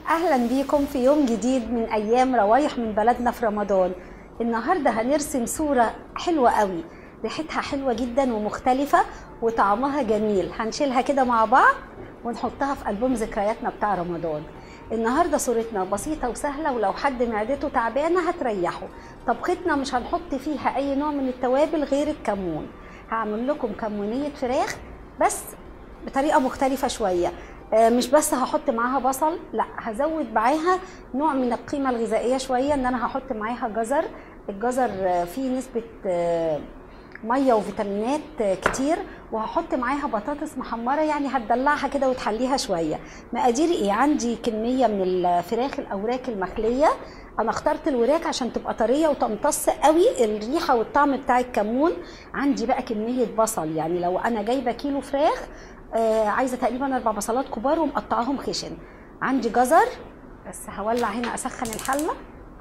اهلا بيكم في يوم جديد من ايام روايح من بلدنا في رمضان النهارده هنرسم صوره حلوه قوي ريحتها حلوه جدا ومختلفه وطعمها جميل هنشيلها كده مع بعض ونحطها في البوم ذكرياتنا بتاع رمضان النهارده صورتنا بسيطه وسهله ولو حد معدته تعبانه هتريحه طبختنا مش هنحط فيها اي نوع من التوابل غير الكمون هعمل لكم كمونيه فراخ بس بطريقه مختلفه شويه آه، مش بس هحط معاها بصل لا هزود معاها نوع من القيمه الغذائيه شويه ان انا هحط معاها جزر الجزر آه، فيه نسبه آه، ميه وفيتامينات آه، كتير وهحط معاها بطاطس محمره يعني هتدلعها كده وتحليها شويه مقادير ايه عندي كميه من الفراخ الاوراق المخليه انا اخترت الوراك عشان تبقى طريه وتمتص قوي الريحه والطعم بتاع الكمون عندي بقى كميه بصل يعني لو انا جايبه كيلو فراخ آه عايزه تقريبا اربع بصلات كبار ومقطعاهم خشن عندي جزر بس هولع هنا اسخن الحله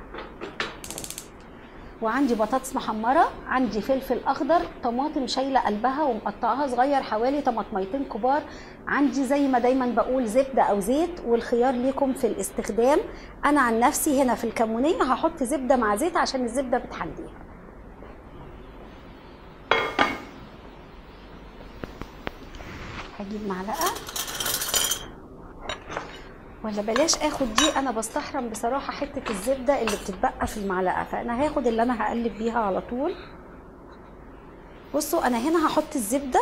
وعندي بطاطس محمره عندي فلفل اخضر طماطم شايله قلبها ومقطعاها صغير حوالي طماطميتين كبار عندي زي ما دايما بقول زبده او زيت والخيار ليكم في الاستخدام انا عن نفسي هنا في الكمونيه هحط زبده مع زيت عشان الزبده بتحليها هجيب معلقه ولا بلاش اخد دي انا بستحرم بصراحه حته الزبده اللي بتتبقى في المعلقه فانا هاخد اللي انا هقلب بيها على طول بصوا انا هنا هحط الزبده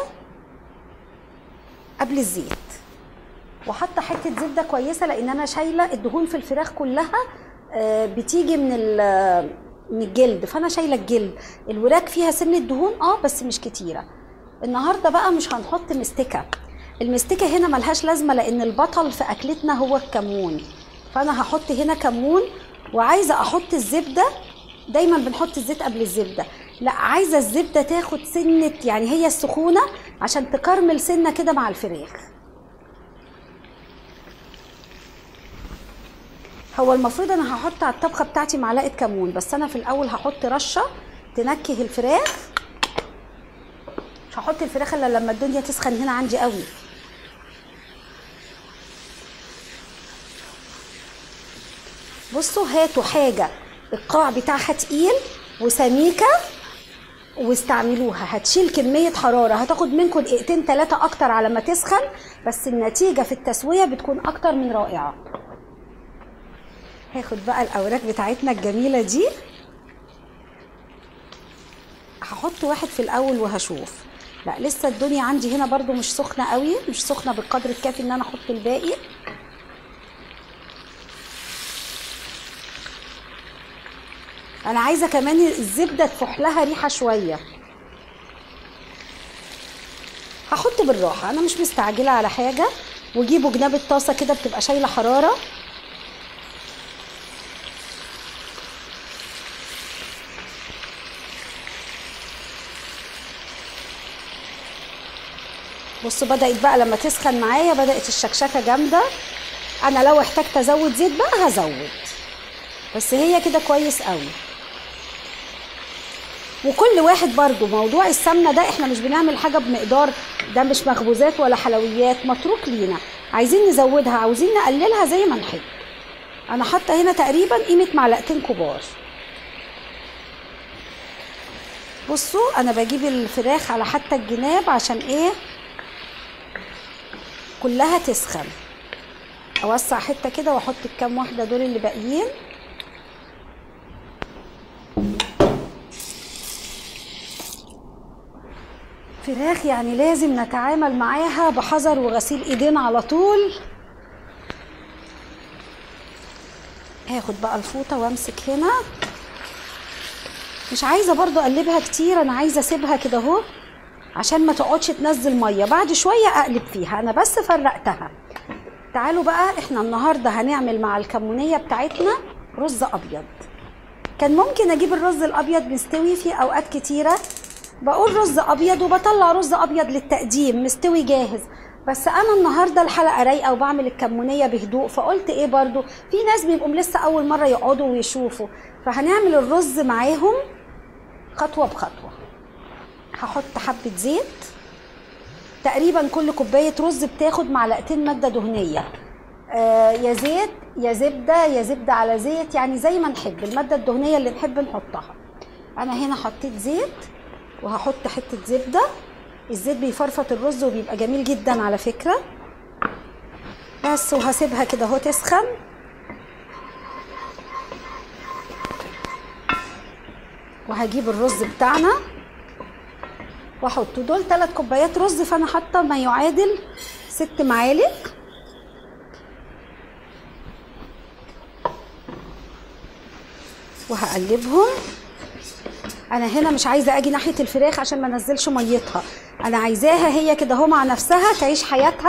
قبل الزيت وحاطه حته زبده كويسه لان انا شايله الدهون في الفراخ كلها آه، بتيجي من ال- من الجلد فانا شايله الجلد الوراك فيها سنه دهون اه بس مش كتيره النهارده بقى مش هنحط مستكه المستكه هنا ملهاش لازمه لان البطل في اكلتنا هو الكمون فانا هحط هنا كمون وعايزه احط الزبده دايما بنحط الزيت قبل الزبده لا عايزه الزبده تاخد سنه يعني هي السخونه عشان تكرمل سنه كده مع الفراخ هو المفروض انا هحط على الطبخه بتاعتي معلقه كمون بس انا في الاول هحط رشه تنكه الفراخ مش هحط الفراخ الا لما الدنيا تسخن هنا عندي قوي بصوا هاتوا حاجه القاع بتاعها تقيل وسميكه واستعملوها هتشيل كمية حرارة هتاخد منكم دقيقتين تلاتة أكتر على ما تسخن بس النتيجة في التسوية بتكون أكتر من رائعة هاخد بقى الأوراق بتاعتنا الجميلة دي هحط واحد في الأول وهشوف لا لسه الدنيا عندي هنا برضو مش سخنة قوي مش سخنة بالقدر الكافي إن أنا أحط الباقي انا عايزه كمان الزبده تفح لها ريحه شويه هحط بالراحه انا مش مستعجله على حاجه وجيبوا جناب الطاسه كده بتبقى شايله حراره بصوا بدات بقى لما تسخن معايا بدات الشكشكه جامده انا لو احتجت ازود زيت بقى هزود بس هي كده كويس قوي وكل واحد برضو موضوع السمنه ده احنا مش بنعمل حاجه بمقدار ده مش مخبوزات ولا حلويات متروك لينا عايزين نزودها عاوزين نقللها زي ما نحب انا حاطه هنا تقريبا قيمه معلقتين كبار بصوا انا بجيب الفراخ على حتى الجناب عشان ايه كلها تسخن اوسع حته كده واحط الكام واحده دول اللي باقيين فراخ يعني لازم نتعامل معاها بحذر وغسيل ايدين على طول هاخد بقى الفوطة وامسك هنا مش عايزة برضو اقلبها كتير انا عايزة اسيبها كده اهو عشان ما تقعدش تنزل مية بعد شوية اقلب فيها انا بس فرقتها تعالوا بقى احنا النهاردة هنعمل مع الكمونية بتاعتنا رز ابيض كان ممكن اجيب الرز الابيض مستوي في اوقات كتيره بقول رز ابيض وبطلع رز ابيض للتقديم مستوي جاهز بس انا النهارده الحلقه رايقه وبعمل الكمونيه بهدوء فقلت ايه برضو في ناس بيبقوا لسه اول مره يقعدوا ويشوفوا فهنعمل الرز معاهم خطوه بخطوه هحط حبه زيت تقريبا كل كوبايه رز بتاخد معلقتين ماده دهنيه آه، يا زيت يا زبده يا زبده على زيت يعني زي ما نحب الماده الدهنيه اللي نحب نحطها انا هنا حطيت زيت وهحط حته زبده الزيت بيفرفط الرز وبيبقى جميل جدا على فكره بس وهسيبها كده اهو تسخن وهجيب الرز بتاعنا واحطه دول ثلاث كوبايات رز فانا حاطه ما يعادل ست معالق وهقلبهم انا هنا مش عايزه اجي ناحيه الفراخ عشان ما انزلش ميتها انا عايزاها هي كده اهو مع نفسها تعيش حياتها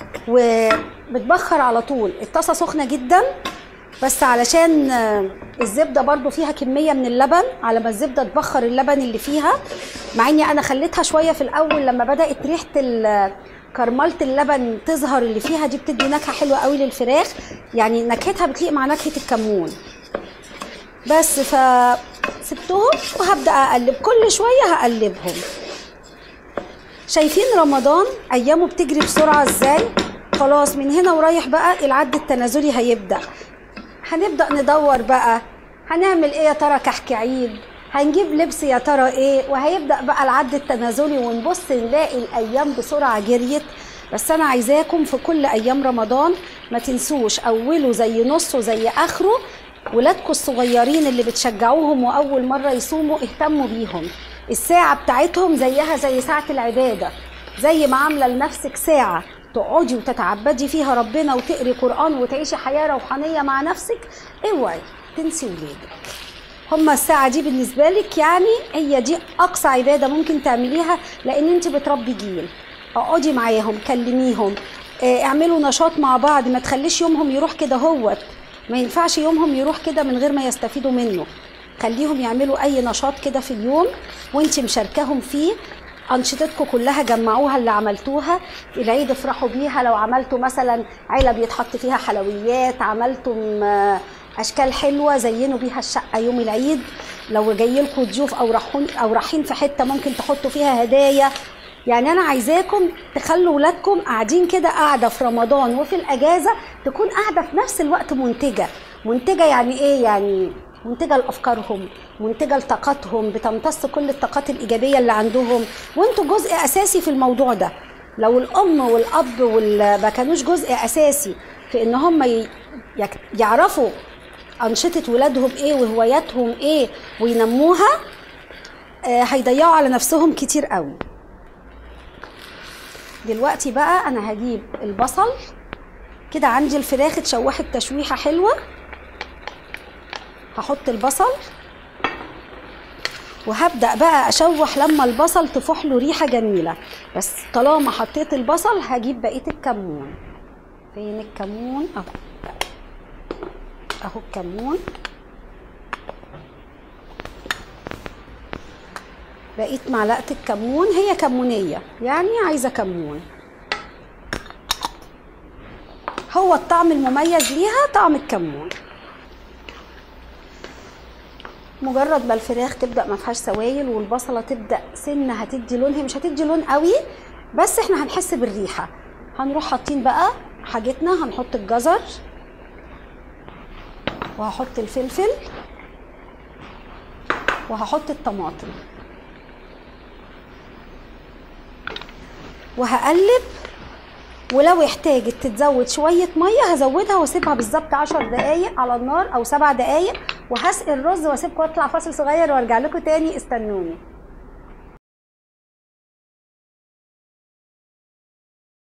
وبتبخر على طول الطاسه سخنه جدا بس علشان آه، الزبده برضو فيها كميه من اللبن على ما الزبده تبخر اللبن اللي فيها مع اني انا خليتها شويه في الاول لما بدات ريحه ال- كرمله اللبن تظهر اللي فيها دي بتدي نكهه حلوه قوي للفراخ يعني نكهتها بتليق مع نكهه الكمون بس فسبتهم وهبدا اقلب كل شويه هقلبهم شايفين رمضان ايامه بتجري بسرعه ازاي خلاص من هنا ورايح بقى العد التنازلي هيبدا هنبدا ندور بقى هنعمل ايه يا ترى كحك عيد هنجيب لبس يا ترى ايه وهيبدا بقى العد التنازلي ونبص نلاقي الايام بسرعه جريت بس انا عايزاكم في كل ايام رمضان ما تنسوش اوله زي نصه زي اخره ولادكم الصغيرين اللي بتشجعوهم واول مره يصوموا اهتموا بيهم الساعه بتاعتهم زيها زي ساعه العباده زي ما عامله لنفسك ساعه تقعدي وتتعبدي فيها ربنا وتقري قران وتعيشي حياه روحانيه مع نفسك اوعي تنسي ولادك هما الساعة دي بالنسبة لك يعني هي دي أقصى عبادة ممكن تعمليها لأن أنت بتربي جيل اقعدي معاهم كلميهم آه، اعملوا نشاط مع بعض ما تخليش يومهم يروح كده هوت ما ينفعش يومهم يروح كده من غير ما يستفيدوا منه خليهم يعملوا أي نشاط كده في اليوم وأنت مشاركاهم فيه أنشطتكم كلها جمعوها اللي عملتوها العيد افرحوا بيها لو عملتوا مثلا علب يتحط فيها حلويات عملتم آه، اشكال حلوه زينوا بيها الشقه يوم العيد لو جاي لكم ضيوف او رايحين او رايحين في حته ممكن تحطوا فيها هدايا يعني انا عايزاكم تخلوا ولادكم قاعدين كده قاعده في رمضان وفي الاجازه تكون قاعده في نفس الوقت منتجه منتجه يعني ايه يعني منتجه لافكارهم منتجه لطاقتهم بتمتص كل الطاقات الايجابيه اللي عندهم وانتوا جزء اساسي في الموضوع ده لو الام والاب وال- ما كانوش جزء اساسي في ان هم ي- يك- يعرفوا انشطه ولادهم ايه وهواياتهم ايه وينموها آه، هيضيعوا على نفسهم كتير قوي دلوقتي بقى انا هجيب البصل كده عندي الفراخ اتشوحت تشويحه حلوه هحط البصل وهبدا بقى اشوح لما البصل تفوح له ريحه جميله بس طالما حطيت البصل هجيب بقيه الكمون فين الكمون اهو اهو الكمون بقيت معلقه الكمون هي كمونيه يعني عايزه كمون هو الطعم المميز ليها طعم الكمون مجرد ما الفراخ تبدا ما فيهاش سوائل والبصله تبدا سنه هتدي لون هي مش هتدي لون قوي بس احنا هنحس بالريحه هنروح حاطين بقى حاجتنا هنحط الجزر وهحط الفلفل وهحط الطماطم وهقلب ولو احتاجت تتزود شوية مية هزودها واسيبها بالظبط عشر دقايق على النار أو سبع دقايق وهسقي الرز واسيبكم واطلع فاصل صغير وارجع لكم تاني استنوني